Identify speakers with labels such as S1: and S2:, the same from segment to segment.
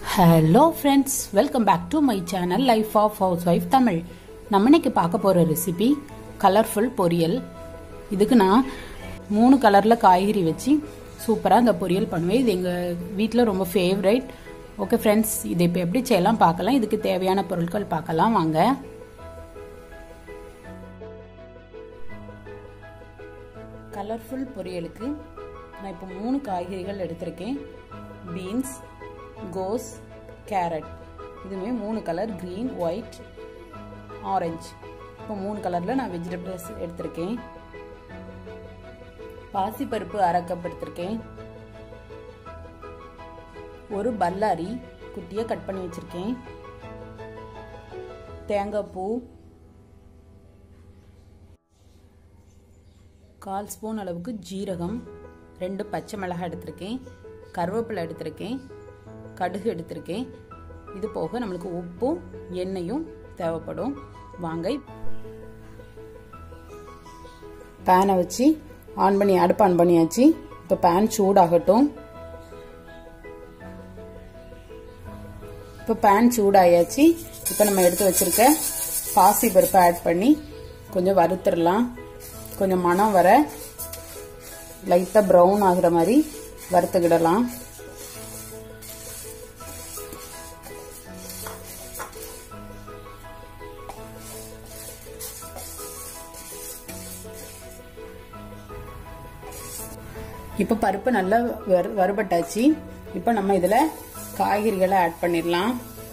S1: hello friends welcome back to my channel life of housewife Tamil நம்ம இன்னைக்கு பார்க்க போகிற ரெசிபி கலர்ஃபுல் பொரியல் இதுக்கு நான் மூணு கலரில் காய்கறி வச்சு சூப்பராக இந்த பொரியல் பண்ணுவேன் இது எங்கள் வீட்டில் ரொம்ப ஃபேவரைட் ஓகே ஃப்ரெண்ட்ஸ் இது இப்போ எப்படி செய்யலாம் பார்க்கலாம் இதுக்கு தேவையான பொருட்கள் பார்க்கலாம் வாங்க கலர்ஃபுல் பொரியலுக்கு நான் இப்போ மூணு காய்கறிகள் எடுத்திருக்கேன் பீன்ஸ் கோஸ் கேரட் இதுவுமே மூணு கலர் க்ரீன் ஒயிட் ஆரஞ்சு இப்போ மூணு கலரில் நான் வெஜிடபிள்ஸ் எடுத்திருக்கேன் பாசிப்பருப்பு அரை கப் எடுத்திருக்கேன் ஒரு பல்லாரி குட்டியாக கட் பண்ணி வச்சுருக்கேன் தேங்காய் பூ கால் ஸ்பூன் அளவுக்கு ஜீரகம் ரெண்டு பச்சை மிளகாய் எடுத்திருக்கேன் கருவேப்பிலை எடுத்திருக்கேன் கடுகு எடுத்திருக்கேன் இது போக நம்மளுக்கு உப்பும் எண்ணெயும் தேவைப்படும் வாங்க பேனை வச்சு ஆன் பண்ணி அடுப்பு ஆன் பண்ணியாச்சு இப்போ பேன் சூடாகட்டும் இப்போ பேன் சூடாயாச்சு இப்போ நம்ம எடுத்து வச்சிருக்க பாசி பருப்பை ஆட் பண்ணி கொஞ்சம் வறுத்துடலாம் கொஞ்சம் மனம் வர லைட்டாக ப்ரௌன் ஆகுற மாதிரி வறுத்துக்கிடலாம் இப்போ பருப்பு நல்லா வறு வறுபட்டாச்சு இப்போ நம்ம இதில் காய்கறிகளை ஆட் பண்ணிடலாம்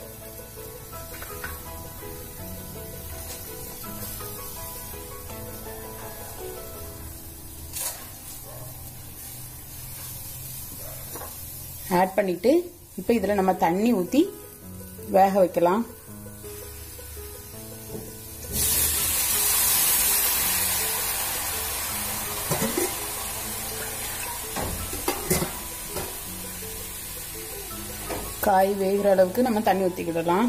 S1: ஆட் பண்ணிட்டு இப்போ இதில் நம்ம தண்ணி ஊற்றி வேக வைக்கலாம் காய் வேகிற அளவுக்கு நம்ம தண்ணி ஊற்றிக்கிடலாம்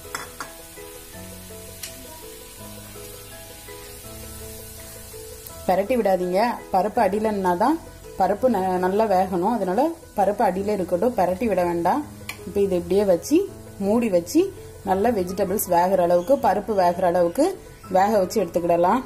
S1: பெரட்டி விடாதீங்க பருப்பு அடியிலன்னா தான் பருப்பு நல்லா வேகணும் அதனால பருப்பு அடியில் இருக்கட்டும் பெரட்டி விட வேண்டாம் இப்போ இது இப்படியே வச்சு மூடி வச்சு நல்லா வெஜிடபிள்ஸ் வேகிற அளவுக்கு பருப்பு வேகிற அளவுக்கு வேக வச்சு எடுத்துக்கிடலாம்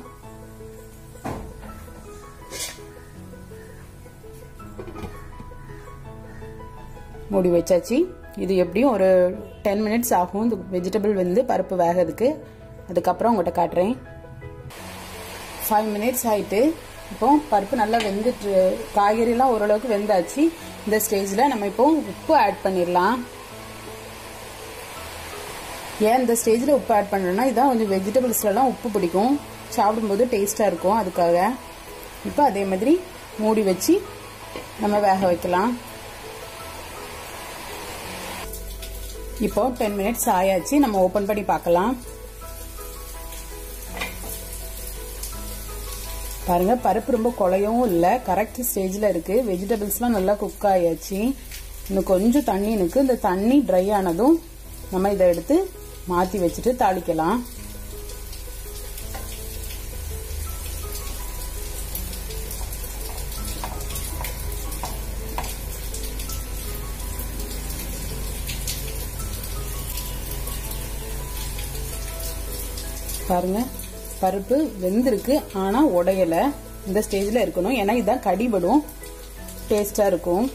S1: மூடி வச்சாச்சு இது எப்படியும் ஒரு டென் மினிட்ஸ் ஆகும் இந்த வெஜிடபிள் வந்து பருப்பு வேகிறதுக்கு அதுக்கப்புறம் உங்கள்கிட்ட காட்டுறேன் ஃபைவ் மினிட்ஸ் ஆயிட்டு இப்போ பருப்பு நல்லா வெந்துட்டு காய்கறிலாம் ஓரளவுக்கு வெந்தாச்சு இந்த ஸ்டேஜில் நம்ம இப்போ உப்பு ஆட் பண்ணிடலாம் ஏன் இந்த ஸ்டேஜில் உப்பு ஆட் பண்ணுறோன்னா இதான் கொஞ்சம் வெஜிடபிள்ஸ்லலாம் உப்பு பிடிக்கும் சாப்பிடும்போது டேஸ்ட்டாக இருக்கும் அதுக்காக இப்போ அதே மாதிரி மூடி வச்சு நம்ம வேக வைக்கலாம் இப்போ டென் மினிட்ஸ் ஆயாச்சு நம்ம ஓப்பன் பண்ணி பார்க்கலாம் பாருங்க பருப்பு ரொம்ப குழையவும் இல்லை கரெக்ட் ஸ்டேஜில் இருக்கு வெஜிடபிள்ஸ்லாம் நல்லா குக் ஆயாச்சு இன்னும் கொஞ்சம் தண்ணி இருக்கு இந்த தண்ணி ட்ரை ஆனதும் நம்ம இதை எடுத்து மாற்றி வச்சுட்டு தாளிக்கலாம் பாருங்க பருப்பு வெந்திருக்கு ஆனா உடையல இந்த ஸ்டேஜ்ல இருக்கணும் ஏன்னா இதான் கடிபடும் டேஸ்டா இருக்கும்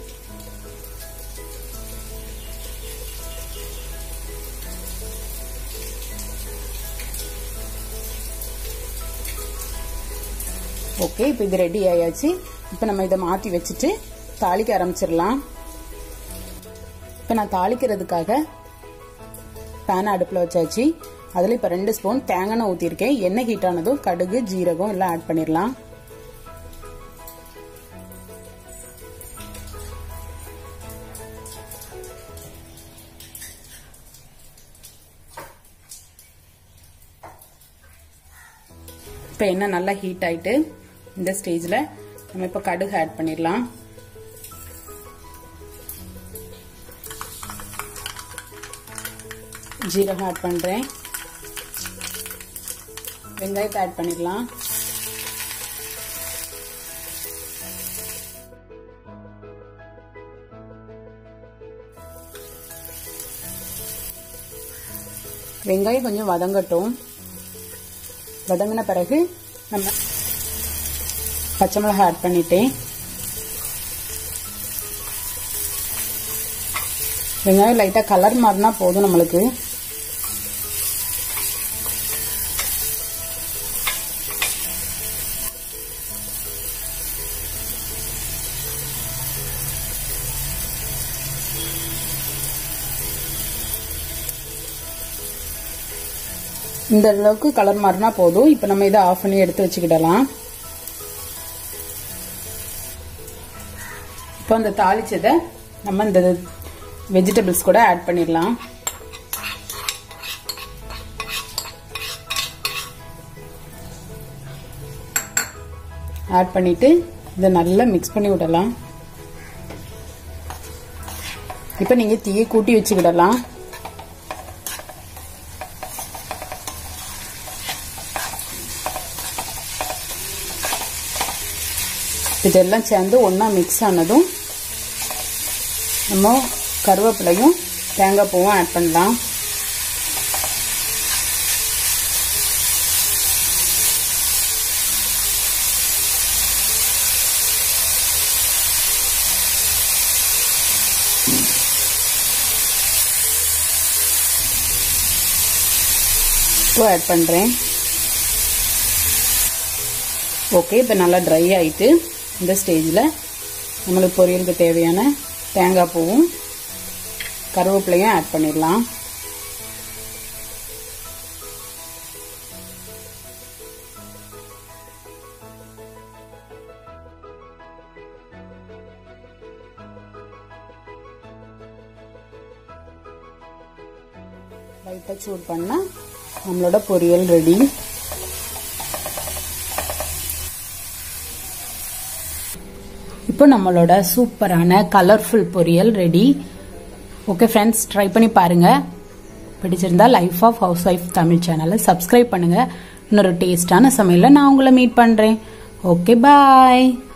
S1: ஓகே இப்போ இது ரெடி ஆயாச்சு இப்போ நம்ம இதை மாற்றி வச்சுட்டு தாளிக்க ஆரம்பிச்சிடலாம் இப்போ நான் தாளிக்கிறதுக்காக பேனை அடுப்பில் வச்சாச்சு அதில் இப்போ ரெண்டு ஸ்பூன் தேங்காய் ஊற்றிருக்கேன் எண்ணெய் ஹீட் ஆனதும் கடுகு ஜீரகம் எல்லாம் ஆட் பண்ணிடலாம் இப்போ எண்ணெய் நல்லா ஹீட் ஆயிட்டு இந்த ஸ்டேஜில் நம்ம இப்போ கடுகு ஆட் பண்ணிடலாம் ஜீரகம் ஆட் பண்ணுறேன் வெங்காயத்தை ஆட் பண்ணிடலாம் வெங்காயம் கொஞ்சம் வதங்கட்டும் வதங்கின பிறகு நம்ம பச்சை மிளகாய் ஆட் பண்ணிட்டேன் வெங்காயம் லைட்டாக கலர் மாறினா போதும் நம்மளுக்கு இந்த அளவுக்கு கலர் மாறினா போதும் இப்போ நம்ம இதை ஆஃப் பண்ணி எடுத்து வச்சுக்கிடலாம் இப்போ அந்த தாளிச்சதை நம்ம இந்த வெஜிடபிள்ஸ் கூட ஆட் பண்ணிடலாம் ஆட் பண்ணிட்டு இதை நல்லா மிக்ஸ் பண்ணி விடலாம் இப்போ நீங்க தீயை கூட்டி வச்சுக்கிடலாம் இதெல்லாம் சேர்ந்து ஒன்றா மிக்ஸ் ஆனதும் நம்ம கருவேப்பிலையும் தேங்காய் பூவும் ஆட் பண்ணலாம் இப்போ ஆட் பண்ணுறேன் ஓகே இப்போ நல்லா ட்ரை ஆகிட்டு இந்த ஸ்டேஜில் நம்மளுக்கு பொரியலுக்கு தேவையான தேங்காய் பூவும் கருவேப்பிலையும் ஆட் பண்ணிடலாம் லைட்டாக சூட் பண்ணால் நம்மளோட பொரியல் ரெடி இப்போ நம்மளோட சூப்பரான கலர்ஃபுல் பொரியல் ரெடி ஓகே ஃப்ரெண்ட்ஸ் ட்ரை பண்ணி பாருங்க பிடிச்சிருந்தா life of housewife Tamil சேனலை சப்ஸ்கிரைப் பண்ணுங்க இன்னொரு டேஸ்டான சமையலில் நான் உங்களை மீட் பண்ணுறேன் ஓகே பாய்